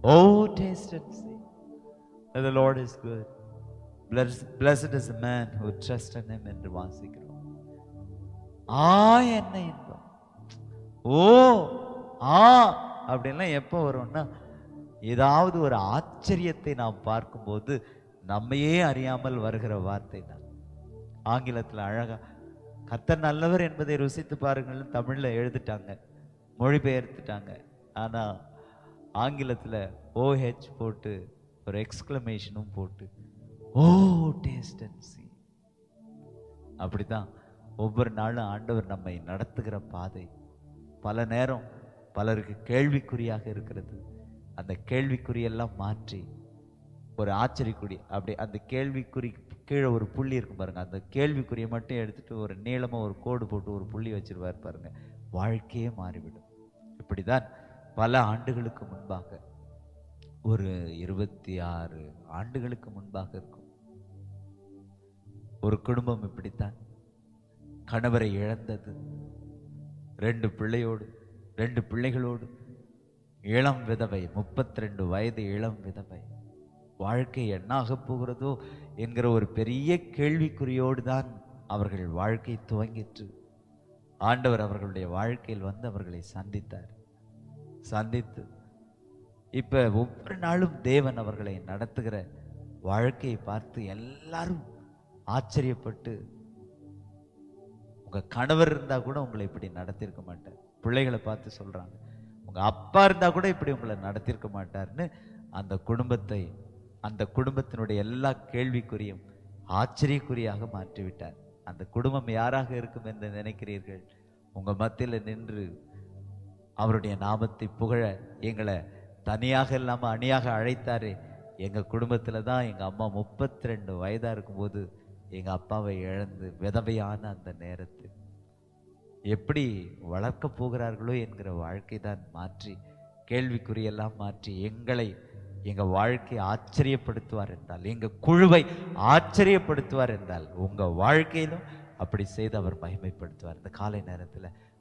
Oh, taste and see that the Lord is good. Blessed, blessed is the man who trusts in him என்று வாசிக்கிறோம் ஆ என்ன இன்பம் ஓ ஆ அப்படின்லாம் எப்போ வரும்னா ஏதாவது ஒரு ஆச்சரியத்தை நாம் பார்க்கும்போது நம்மையே அறியாமல் வருகிற வார்த்தை தான் ஆங்கிலத்தில் அழகா கர்த்தர் நல்லவர் என்பதை ருசித்து பாருங்கள்னு தமிழ்ல எழுதிட்டாங்க மொழிபெயர்த்துட்டாங்க ஆனா ஆங்கிலத்துல ஓஹெச் போட்டு ஒரு எக்ஸ்கிளமேஷனும் போட்டு ஓ டேஸ்ட் அண்ட் சி அப்படிதான் ஒவ்வொரு நாளும் ஆண்டவர் நம்மை நடத்துகிற பாதை பல நேரம் பலருக்கு கேள்விக்குறியாக இருக்கிறது அந்த கேள்விக்குறியெல்லாம் மாற்றி ஒரு ஆச்சரியக்குறி அப்படி அந்த கேள்விக்குறி கீழே ஒரு புள்ளி இருக்கும் பாருங்க அந்த கேள்விக்குறியை மட்டும் எடுத்துட்டு ஒரு நீளமா ஒரு கோடு போட்டு ஒரு புள்ளி வச்சிருவார் பாருங்க வாழ்க்கையே மாறிவிடும் இப்படிதான் பல ஆண்டுகளுக்கு முன்பாக ஒரு இருபத்தி ஆறு ஆண்டுகளுக்கு முன்பாக இருக்கும் ஒரு குடும்பம் இப்படித்தான் கணவரை இழந்தது ரெண்டு பிள்ளையோடு ரெண்டு பிள்ளைகளோடு இளம் விதவை முப்பத்தி ரெண்டு வயது இளம் விதவை வாழ்க்கை என்னாக போகிறதோ என்கிற ஒரு பெரிய கேள்விக்குறியோடு தான் அவர்கள் வாழ்க்கை துவங்கிற்று ஆண்டவர் அவர்களுடைய வாழ்க்கையில் வந்து அவர்களை சந்தித்தார் சந்தித்து இப்ப ஒவ்வொரு நாளும் தேவன் அவர்களை நடத்துகிற வாழ்க்கையை பார்த்து எல்லாரும் ஆச்சரியப்பட்டு உங்க கணவர் இருந்தா கூட உங்களை இப்படி நடத்தியிருக்க மாட்டார் பிள்ளைகளை பார்த்து சொல்றாங்க உங்க அப்பா இருந்தா கூட இப்படி உங்களை நடத்தியிருக்க மாட்டார்னு அந்த குடும்பத்தை அந்த குடும்பத்தினுடைய எல்லா கேள்விக்குறியும் ஆச்சரியக்குறியாக மாற்றிவிட்டார் அந்த குடும்பம் யாராக இருக்கும் என்று நினைக்கிறீர்கள் உங்க மத்தியில நின்று அவருடைய நாமத்தை புகழ எங்களை தனியாக இல்லாம அணியாக அழைத்தாரே எங்க குடும்பத்துல தான் எங்க அம்மா முப்பத்தி ரெண்டு வயதா இருக்கும்போது எங்க அப்பாவை இழந்து விதவையான அந்த நேரத்தில் எப்படி வளர்க்க போகிறார்களோ என்கிற வாழ்க்கை தான் மாற்றி கேள்விக்குறியெல்லாம் மாற்றி எங்களை எங்க வாழ்க்கையை ஆச்சரியப்படுத்துவார் என்றால் எங்க குழுவை ஆச்சரியப்படுத்துவார் என்றால் உங்க வாழ்க்கையிலும் அப்படி செய்து அவர் மகிமைப்படுத்துவார் இந்த காலை நேரத்துல